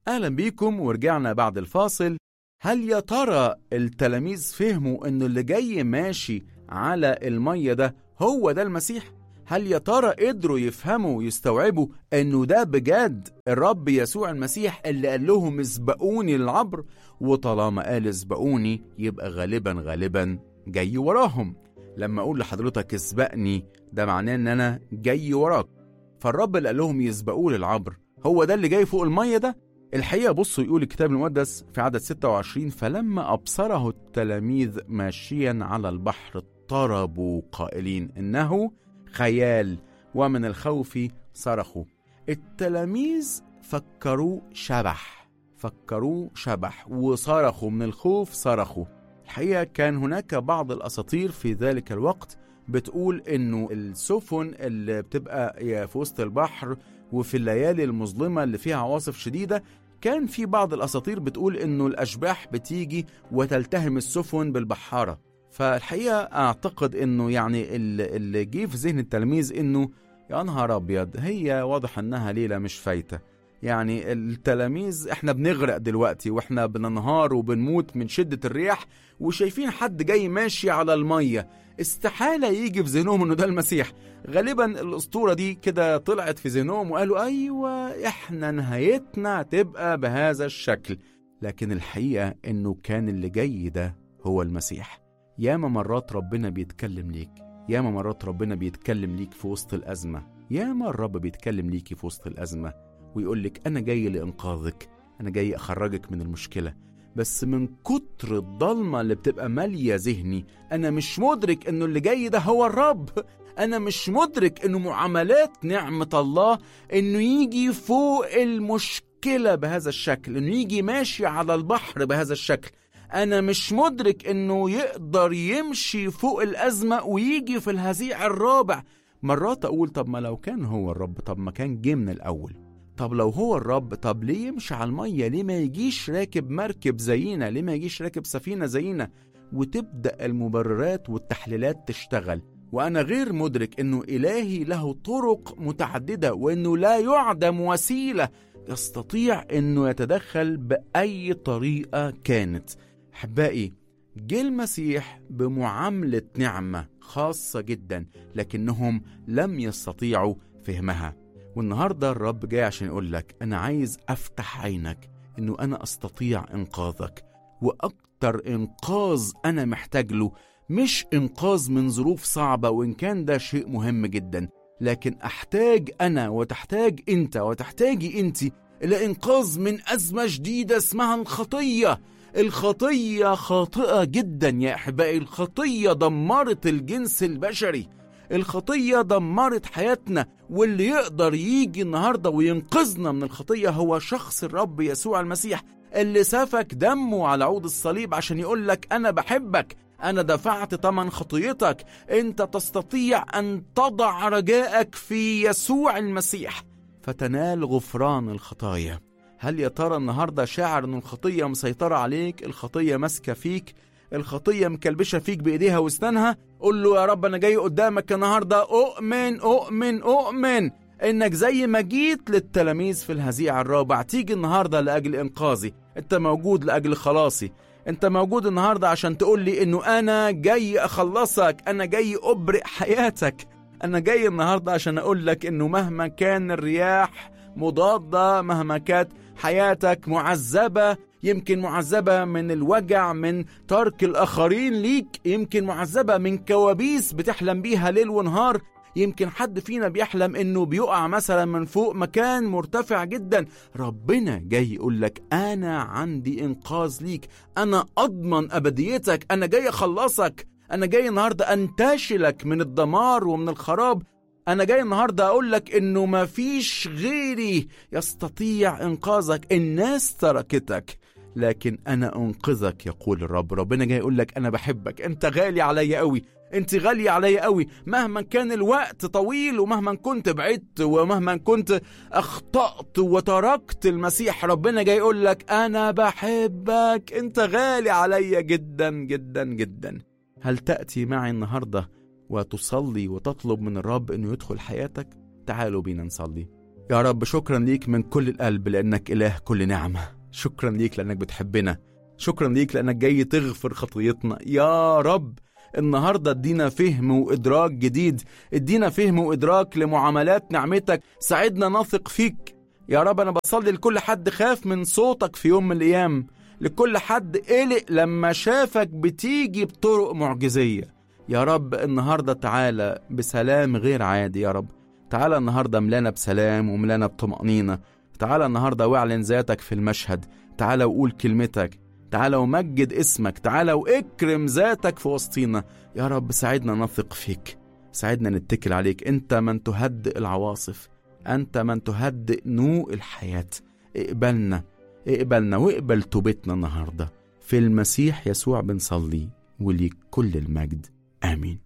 أهلا بيكم ورجعنا بعد الفاصل هل يا ترى التلاميذ فهموا إنه اللي جاي ماشي على المية ده هو ده المسيح؟ هل يا ترى قدروا يفهموا ويستوعبوا إنه ده بجد الرب يسوع المسيح اللي قال لهم اسبقوني للعبر؟ وطالما قال اسبقوني يبقى غالبا غالبا جاي وراهم لما أقول لحضرتك اسبقني ده معناه إن أنا جاي وراك فالرب اللي قال لهم يسبقوه للعبر هو ده اللي جاي فوق المية ده الحقيقة بصوا يقول الكتاب المقدس في عدد 26 فلما أبصره التلاميذ ماشيا على البحر اضطربوا قائلين إنه خيال ومن الخوف صرخوا التلاميذ فكروا شبح فكروا شبح وصرخوا من الخوف صرخوا الحقيقة كان هناك بعض الأساطير في ذلك الوقت بتقول إنه السفن اللي بتبقى في وسط البحر وفي الليالي المظلمة اللي فيها عواصف شديدة كان في بعض الأساطير بتقول إنه الأشباح بتيجي وتلتهم السفن بالبحارة فالحقيقة أعتقد إنه يعني اللي جه في ذهن التلاميذ إنه يا نهار أبيض هي واضح إنها ليلة مش فايتة يعني التلاميذ احنا بنغرق دلوقتي واحنا بننهار وبنموت من شدة الرياح وشايفين حد جاي ماشي على المية استحالة يجي في ذهنهم انه ده المسيح غالبا الاسطورة دي كده طلعت في ذهنهم وقالوا ايوه احنا نهايتنا تبقى بهذا الشكل لكن الحقيقة انه كان اللي جاي ده هو المسيح ياما مرات ربنا بيتكلم ليك ياما مرات ربنا بيتكلم ليك في وسط الأزمة ياما الرب بيتكلم ليكي في وسط الأزمة ويقول لك أنا جاي لإنقاذك أنا جاي أخرجك من المشكلة بس من كتر الضلمة اللي بتبقى مالية ذهني أنا مش مدرك إنه اللي جاي ده هو الرب أنا مش مدرك إنه معاملات نعمة الله إنه يجي فوق المشكلة بهذا الشكل إنه يجي ماشي على البحر بهذا الشكل أنا مش مدرك إنه يقدر يمشي فوق الأزمة ويجي في الهزيع الرابع مرات أقول طب ما لو كان هو الرب طب ما كان جه من الأول طب لو هو الرب طب ليه يمشي على المية ليه ما يجيش راكب مركب زينا ليه ما يجيش راكب سفينة زينا وتبدأ المبررات والتحليلات تشتغل وأنا غير مدرك إنه إلهي له طرق متعددة وإنه لا يعدم وسيلة يستطيع إنه يتدخل بأي طريقة كانت أحبائي جه المسيح بمعاملة نعمة خاصة جدا لكنهم لم يستطيعوا فهمها والنهاردة الرب جاي عشان يقول لك أنا عايز أفتح عينك إنه أنا أستطيع إنقاذك وأكتر إنقاذ أنا محتاج له مش إنقاذ من ظروف صعبة وإن كان ده شيء مهم جدا لكن أحتاج أنا وتحتاج أنت وتحتاجي أنت إلى إنقاذ من أزمة جديدة اسمها الخطية الخطية خاطئة جدا يا أحبائي الخطية دمرت الجنس البشري الخطية دمرت حياتنا واللي يقدر يجي النهاردة وينقذنا من الخطية هو شخص الرب يسوع المسيح اللي سفك دمه على عود الصليب عشان يقول لك أنا بحبك أنا دفعت ثمن خطيتك أنت تستطيع أن تضع رجائك في يسوع المسيح فتنال غفران الخطايا هل يا ترى النهارده شاعر ان الخطيه مسيطره عليك الخطيه ماسكه فيك الخطيه مكلبشه فيك بايديها واسنانها قول له يا رب انا جاي قدامك النهارده اؤمن اؤمن اؤمن انك زي ما جيت للتلاميذ في الهزيع الرابع تيجي النهارده لاجل انقاذي انت موجود لاجل خلاصي انت موجود النهارده عشان تقول لي انه انا جاي اخلصك انا جاي ابرئ حياتك انا جاي النهارده عشان اقول لك انه مهما كان الرياح مضادة مهما كانت حياتك معذبة يمكن معذبة من الوجع من ترك الآخرين ليك يمكن معذبة من كوابيس بتحلم بيها ليل ونهار يمكن حد فينا بيحلم انه بيقع مثلا من فوق مكان مرتفع جدا ربنا جاي يقول لك انا عندي انقاذ ليك انا اضمن ابديتك انا جاي اخلصك انا جاي النهارده انتشلك من الدمار ومن الخراب أنا جاي النهاردة أقول لك إنه مفيش غيري يستطيع إنقاذك الناس تركتك لكن أنا أنقذك يقول الرب ربنا جاي يقول لك أنا بحبك أنت غالي عليا قوي أنت غالية عليا قوي مهما كان الوقت طويل ومهما كنت بعدت ومهما كنت أخطأت وتركت المسيح ربنا جاي يقول لك أنا بحبك أنت غالي عليا جدا جدا جدا هل تأتي معي النهارده وتصلي وتطلب من الرب انه يدخل حياتك تعالوا بينا نصلي يا رب شكرا ليك من كل القلب لأنك إله كل نعمة شكرا ليك لأنك بتحبنا شكرا ليك لأنك جاي تغفر خطيتنا يا رب النهاردة ادينا فهم وإدراك جديد ادينا فهم وإدراك لمعاملات نعمتك ساعدنا نثق فيك يا رب أنا بصلي لكل حد خاف من صوتك في يوم من الأيام لكل حد قلق لما شافك بتيجي بطرق معجزية يا رب النهاردة تعالى بسلام غير عادي يا رب تعالى النهاردة ملانا بسلام وملانا بطمأنينة تعالى النهاردة واعلن ذاتك في المشهد تعالى وقول كلمتك تعالى ومجد اسمك تعالى واكرم ذاتك في وسطينا يا رب ساعدنا نثق فيك ساعدنا نتكل عليك انت من تهدئ العواصف انت من تهدئ نوء الحياة اقبلنا اقبلنا واقبل توبتنا النهاردة في المسيح يسوع بنصلي وليك كل المجد آمين